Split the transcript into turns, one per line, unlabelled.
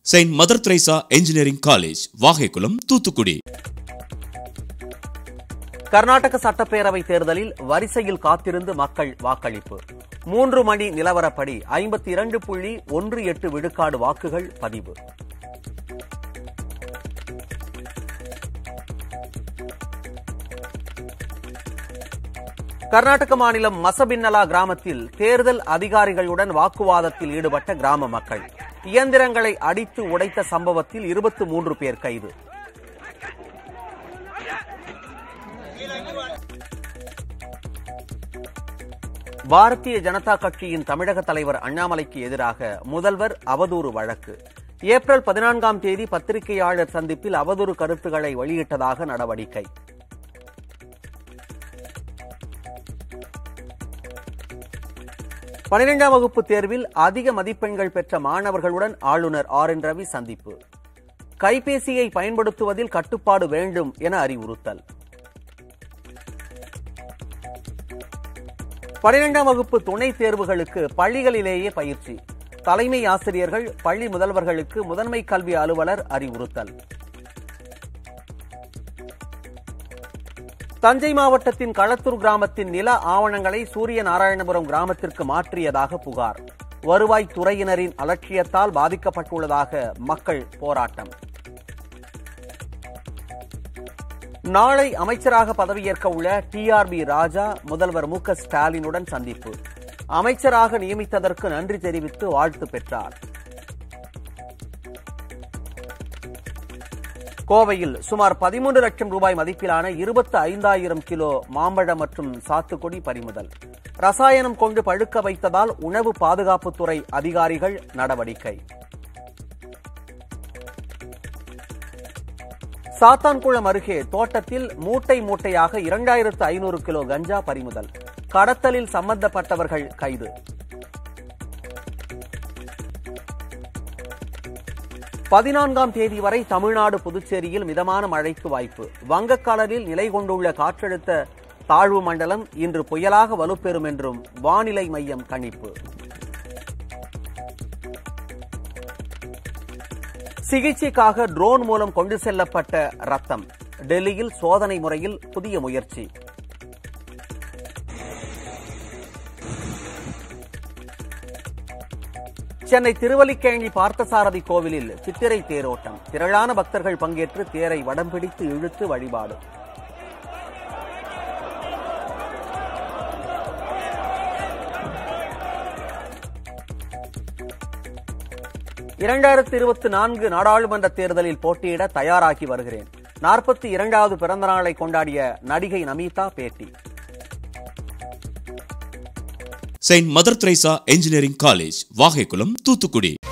Saint mother Teresa engineering college Vagaikulam Thoothukudi
Karnataka சட்டப்பேரவை தேர்தலில் வரிசையில் காத்திருந்து மக்கள் வாக்களிப்பு மூன்று மணி நிலவரப்படி ஐம்பத்தி இரண்டு புள்ளி ஒன்று எட்டு விழுக்காடு வாக்குகள் பதிவு கர்நாடக மாநிலம் மசபின்னலா கிராமத்தில் தேர்தல் அதிகாரிகளுடன் வாக்குவாதத்தில் ஈடுபட்ட கிராம மக்கள் இயந்திரங்களை அடித்து உடைத்த சம்பவத்தில் இருபத்தி மூன்று பேர் கைது பாரதிய ஜனதா கட்சியின் தமிழக தலைவர் அண்ணாமலைக்கு எதிராக முதல்வர் அவதூறு வழக்கு ஏப்ரல் பதினான்காம் தேதி பத்திரிகையாளர் சந்திப்பில் அவதூறு கருத்துக்களை வெளியிட்டதாக நடவடிக்கை பனிரெண்டாம் வகுப்பு தேர்வில் அதிக மதிப்பெண்கள் பெற்ற மாணவர்களுடன் ஆளுநர் ஆர் என் ரவி சந்திப்பு கைபேசியை பயன்படுத்துவதில் கட்டுப்பாடு வேண்டும் என அறிவுறுத்தல் பனிரெண்டாம் வகுப்பு துணைத் தேர்வுகளுக்கு பள்ளிகளிலேயே பயிற்சி தலைமை ஆசிரியர்கள் பள்ளி முதல்வர்களுக்கு முதன்மை கல்வி அலுவலர் அறிவுறுத்தல் தஞ்சை மாவட்டத்தின் களத்தூர் கிராமத்தின் நில ஆவணங்களை சூரிய நாராயணபுரம் கிராமத்திற்கு மாற்றியதாக புகார் வருவாய் துறையினரின் அலட்சியத்தால் பாதிக்கப்பட்டுள்ளதாக மக்கள் போராட்டம் நாளை அமைச்சராக பதவியேற்க உள்ள டிஆர்பி ராஜா முதல்வர் மு க ஸ்டாலினுடன் சந்திப்பு அமைச்சராக நியமித்ததற்கு நன்றி தெரிவித்து வாழ்த்து பெற்றார் கோவையில் சுமார் பதிமூன்று லட்சம் ரூபாய் மதிப்பிலான இருபத்தி ஐந்தாயிரம் கிலோ மாம்பழம் மற்றும் சாத்துக்குடி பறிமுதல் ரசாயனம் கொண்டு பழுக்க வைத்ததால் உணவு பாதுகாப்புத்துறை அதிகாரிகள் நடவடிக்கை சாத்தான்குளம் அருகே தோட்டத்தில் மூட்டை மூட்டையாக இரண்டாயிரத்து ஐநூறு கிலோ கஞ்சா பறிமுதல் கடத்தலில் சம்பந்தப்பட்டவர்கள் கைது பதினான்காம் தேதி வரை தமிழ்நாடு புதுச்சேரியில் மிதமான மழைக்கு வாய்ப்பு வங்கக்கடலில் நிலை கொண்டுள்ள காற்றழுத்த தாழ்வு மண்டலம் இன்று புயலாக வலுப்பெறும் என்றும் வானிலை மையம் கணிப்பு சிகிச்சைக்காக ட்ரோன் மூலம் கொண்டு செல்லப்பட்ட ரத்தம் டெல்லியில் சோதனை முறையில் புதிய முயற்சி சென்னை திருவல்லிக்கேணி பார்த்தசாரதி கோவிலில் சித்திரை தேரோட்டம் திரளான பக்தர்கள் பங்கேற்று தேரை வடம் பிடித்து இழுத்து வழிபாடு இரண்டாயிரத்தி இருபத்தி நான்கு நாடாளுமன்ற தேர்தலில் போட்டியிட தயாராகி வருகிறேன் நாற்பத்தி இரண்டாவது பிறந்த நாளை கொண்டாடிய நடிகை நமிதா பேட்டி
saint mother Teresa engineering college Vagaikulam Thoothukudi